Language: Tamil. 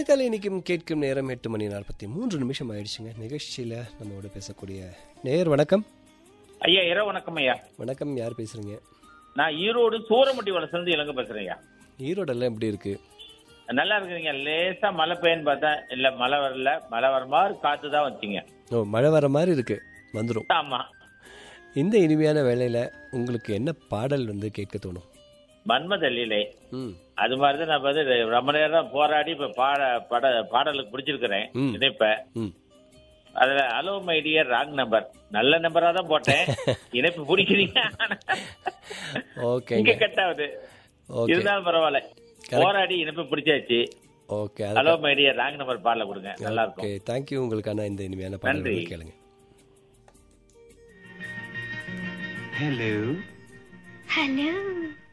காலை இன்னைக்கும் கேட்கும் நேரம் எட்டு மணி நாற்பத்தி மூன்று நிமிஷம் ஆயிடுச்சுங்க நிகழ்ச்சியில் நம்மோட பேசக்கூடிய நேயர் வணக்கம் ஐயா இரவு வணக்கம் ஐயா வணக்கம் யார் பேசுறீங்க நான் ஈரோடு சூரமட்டி வளசிலிருந்து இலங்கை பேசுறேன் ஐயா ஈரோடெல்லாம் எப்படி இருக்கு நல்லா இருக்குறீங்க லேசா மழை பெய்யுன்னு பார்த்தா இல்ல மழை வரல மழை வர மாதிரி காத்து தான் வச்சிங்க ஓ மழை வர மாதிரி இருக்கு வந்துடும் ஆமா இந்த இனிமையான வேளையில உங்களுக்கு என்ன பாடல் வந்து கேட்க தோணும் மன்மதல்லிலே ம் அது மாதிரி தான் நான் வந்து ரொம்ப நேரம் போராடி இப்ப பாட பட பாடலுக்கு பிடிச்சிருக்கிறேன் ம். இணைப்ப ம் அதுல hello my dear wrong number நல்ல நம்பரா தான் போட்டேன் இணைப்பு பிடிக்கிறீங்க ஓகேங்க இங்க கட் ஆகுது ஓகே இருந்தாலும் பரவாயில்ல போராடி இணைப்பு பிடிச்சாச்சு okay hello my dear wrong number பாடல கொடுங்க நல்லா இருக்கும் ஓகே தேங்க்யூ உங்களுக்கான இந்த இனிமையான பாடல் நன்றி. வந்து கேளுங்க Hello. Hello.